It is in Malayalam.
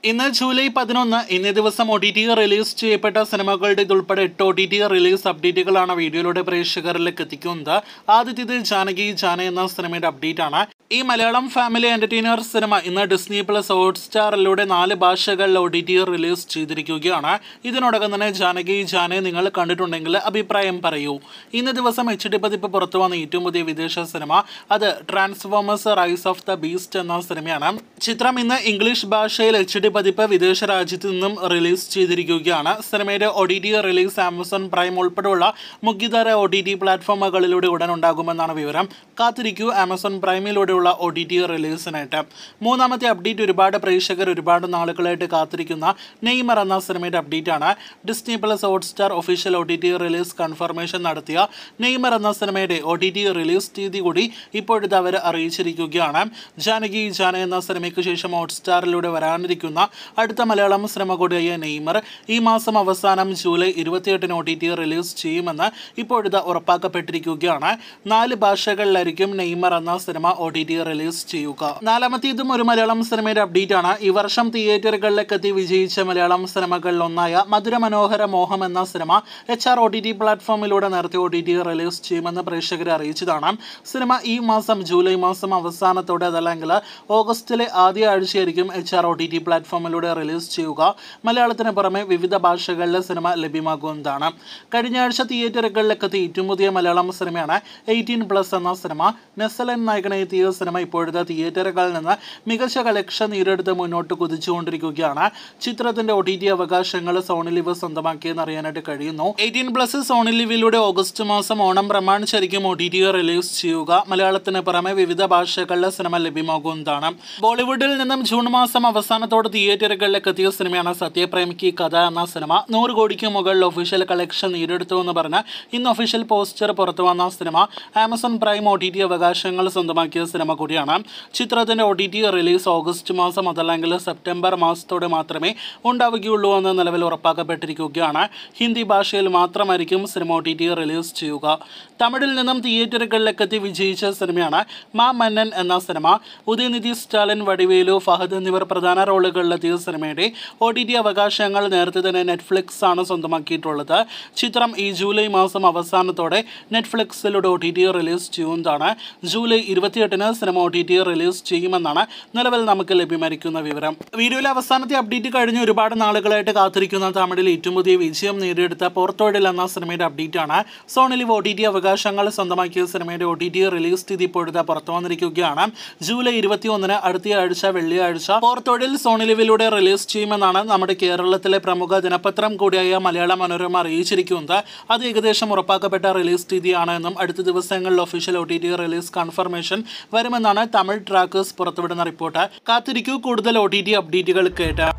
ഇന്ന് ജൂലൈ പതിനൊന്ന് ഇന്നേ ദിവസം ഒ ടി ടി റിലീസ് ചെയ്യപ്പെട്ട സിനിമകളുടെ ഇതുൾപ്പെടെ എട്ട് ഒ ടി ടി റിലീസ് അപ്ഡേറ്റുകളാണ് വീഡിയോയിലൂടെ പ്രേക്ഷകരിലേക്ക് എത്തിക്കുന്നത് ആദ്യത്തേത് ജാനകി ജാന എന്ന സിനിമയുടെ അപ്ഡേറ്റ് ആണ് ഈ മലയാളം ഫാമിലി എന്റർടൈനർ സിനിമ ഇന്ന് ഡിസ്നി പ്ലസ് ഹോട്ട്സ്റ്റാറിലൂടെ നാല് ഭാഷകളിൽ ഒ ടി ടി റിലീസ് ചെയ്തിരിക്കുകയാണ് ഇതിനോടകം തന്നെ ജാനകി ജാനെ നിങ്ങൾ കണ്ടിട്ടുണ്ടെങ്കിൽ അഭിപ്രായം പറയൂ ഇന്ന് ദിവസം എച്ച് ഡി പതിപ്പ് പുറത്തു വന്ന ഏറ്റവും പുതിയ വിദേശ സിനിമ അത് Transformers rise of the beast എന്ന സിനിമയാണ് ചിത്രം ഇന്ന് ഇംഗ്ലീഷ് ഭാഷയിൽ എച്ച് ഡി പതിപ്പ് വിദേശ രാജ്യത്ത് നിന്നും റിലീസ് ചെയ്തിരിക്കുകയാണ് സിനിമയുടെ O T T release Amazon prime ഉൾപ്പെടെയുള്ള മുഖ്യധാര ഒ ടി ടി പ്ലാറ്റ്ഫോമുകളിലൂടെ ഉടൻ ഉണ്ടാകുമെന്നാണ് വിവരം കാത്തിരിക്കൂ ആമസോൺ പ്രൈമിലൂടെയുള്ള ഒ ടി ടി റിലീസിനായിട്ട് മൂന്നാമത്തെ അപ്ഡേറ്റ് ഒരുപാട് പ്രേക്ഷകർ ഒരുപാട് നാളുകളായിട്ട് കാത്തിരിക്കുന്ന നെയ്മർ എന്ന സിനിമയുടെ അപ്ഡേറ്റ് ആണ് Disney plus Hotstar official O T T release confirmation നടത്തിയ നെയ്മർ എന്ന സിനിമയുടെ ഒ ടി ടി റിലീസ് തീയതി കൂടി ഇപ്പോഴത്തെ അവർ അറിയിച്ചിരിക്കുകയാണ് ജാനകി ജാന എന്ന സിനിമയ്ക്ക് ശേഷം ഹോട്ട്സ്റ്റാറിലൂടെ വരാനിരിക്കുന്ന അടുത്ത മലയാളം സിനിമ കൂടിയായ നെയ്മർ ഈ മാസം അവസാനം ജൂലൈ ഇരുപത്തിയെട്ടിന് ഒ ടി ടി റിലീസ് ചെയ്യുമെന്ന് ഇപ്പോഴത്തെ ഉറപ്പാക്കപ്പെട്ടിരിക്കുകയാണ് നാല് ഭാഷകളിലായിരിക്കും നെയ്മർ എന്ന സിനിമ ഒ ടി ടി റിലീസ് ചെയ്യുക നാലാമത്തേതും ഒരു മലയാളം സിനിമയുടെ അപ്ഡേറ്റ് ആണ് ഈ വർഷം തിയേറ്ററുകളിലേക്ക് എത്തി വിജയിച്ച മലയാളം സിനിമകളിൽ ഒന്നായ മധുര മനോഹര മോഹം എന്ന സിനിമ H R O T T പ്ലാറ്റ്ഫോമിലൂടെ നേരത്തെ ഒ ടി ടി റിലീസ് ചെയ്യുമെന്ന് പ്രേക്ഷകരെ അറിയിച്ചതാണ് സിനിമ ഈ മാസം ജൂലൈ മാസം അവസാനത്തോടെ അതല്ലെങ്കിൽ ഓഗസ്റ്റിലെ ആദ്യ ആഴ്ചയായിരിക്കും H R O T T പ്ലാറ്റ്ഫോമിലൂടെ റിലീസ് ചെയ്യുക മലയാളത്തിന് പുറമെ വിവിധ ഭാഷകളിലെ സിനിമ ലഭ്യമാകുന്നതാണ് കഴിഞ്ഞ ആഴ്ച തിയേറ്ററുകളിലേക്ക് എത്തി ഏറ്റവും പുതിയ മലയാളം സിനിമയാണ് എയ്റ്റീൻ പ്ലസ് എന്ന സിനിമ നെസലൻ നായകനെ എത്തിയ സിനിമ ഇപ്പോഴത്തെ തിയേറ്ററുകളിൽ നിന്ന് മികച്ച കളക്ഷൻ നേടിയെടുത്ത് മുന്നോട്ട് കുതിച്ചുകൊണ്ടിരിക്കുകയാണ് ചിത്രത്തിന്റെ ഒ ടി ടി അവകാശങ്ങൾ സോണി ലിവ് സ്വന്തമാക്കിയെന്ന് അറിയാനായിട്ട് കഴിയുന്നു എയ്റ്റീൻ പ്ലസ് സോണി ലിവിലൂടെ ഓഗസ്റ്റ് മാസം ഓണം പ്രമാണിച്ചായിരിക്കും ഒ ടി ടി റിലീസ് ചെയ്യുക മലയാളത്തിന് പുറമെ വിവിധ ഭാഷകളിലെ സിനിമ ലഭ്യമാകുന്നതാണ് ബോളിവുഡിൽ നിന്നും ജൂൺ മാസം അവസാനത്തോടെ തിയേറ്ററുകളിലേക്ക് എത്തിയ സിനിമയാണ് സത്യപ്രേമിക്ക് കഥ എന്ന സിനിമ നൂറ് കോടിക്ക് മുകളിൽ ഒഫീഷ്യൽ കളക്ഷൻ നേടിയെടുത്തു എന്ന് പറഞ്ഞ് ഇന്ന് ഒഫീഷ്യൽ പോസ്റ്റർ പുറത്തു വന്ന cinema Amazon Prime O T T അവകാശങ്ങൾ സ്വന്തമാക്കിയ സിനിമ കൂടിയാണ് ചിത്രത്തിന്റെ O T T release August മാസം അതല്ലെങ്കിൽ സെപ്റ്റംബർ മാസത്തോടെ മാത്രമേ ഉണ്ടാവുകയുള്ളൂ എന്ന് നിലവിൽ ഉറപ്പാക്കപ്പെട്ടിരിക്കുകയാണ് ഹിന്ദി ഭാഷയിൽ മാത്രമായിരിക്കും cinema O T T release ചെയ്യുക തമിഴിൽ നിന്നും തിയേറ്ററുകളിലേക്ക് എത്തി വിജയിച്ച സിനിമയാണ് മാ മന്നൻ എന്ന സിനിമ ഉദയനിധി സ്റ്റാലിൻ വടിവേലു ഫഹദ് എന്നിവർ പ്രധാന റോളുകളിലെത്തിയ സിനിമയുടെ ഒ ടി ടി അവകാശങ്ങൾ നേരത്തെ തന്നെ നെറ്റ്ഫ്ലിക്സ് ആണ് സ്വന്തമാക്കിയിട്ടുള്ളത് ചിത്രം ഈ ജൂലൈ മാസം അവസാനത്തോടെ നെറ്റ്ഫ്ലിക്സിലൂടെ ഒ ടി ടി റിലീസ് ചെയ്യുന്നതാണ് ജൂലൈ ഇരുപത്തിയെട്ടിന് cinema O T T release ചെയ്യുമെന്നാണ് നിലവിൽ നമുക്ക് ലഭ്യമായിരിക്കുന്ന വിവരം വീഡിയോയിലെ അവസാനത്തെ അപ്ഡേറ്റ് കഴിഞ്ഞ് ഒരുപാട് നാളുകളായിട്ട് കാത്തിരിക്കുന്ന തമിഴിൽ ഏറ്റവും പുതിയ വിജയം നേടിയെടുത്ത പോർത്തോയിഡിൽ എന്ന സിനിമയുടെ അപ്ഡേറ്റ് ആണ് Sony Liv O T T അവകാശങ്ങൾ സ്വന്തമാക്കിയ സിനിമയുടെ ഒ ടി ടി റിലീസ് തീയതി ഇപ്പോഴത്തെ പുറത്തു വന്നിരിക്കുകയാണ് ജൂലൈ ഇരുപത്തി ഒന്നിന് അടുത്ത ആഴ്ച വെള്ളിയാഴ്ച പോർത്തോയിഡിൽ സോണി ലിവിലൂടെ റിലീസ് ചെയ്യുമെന്നാണ് നമ്മുടെ കേരളത്തിലെ പ്രമുഖ ദിനപത്രം കൂടിയായ മലയാള മനോരമ അറിയിച്ചിരിക്കുന്നത് അത് ഏകദേശം ഉറപ്പാക്കപ്പെട്ട റിലീസ് തീയതിയാണ് എന്നും അടുത്ത ദിവസങ്ങളിൽ official O T T release confirmation വരുമെന്നാണ് തമിഴ് ട്രാക്കേഴ്സ് പുറത്തുവിടുന്ന റിപ്പോർട്ട് കാത്തിരിക്കൂ കൂടുതൽ ഒ ടി ടി അപ്ഡേറ്റുകൾ കേട്ട്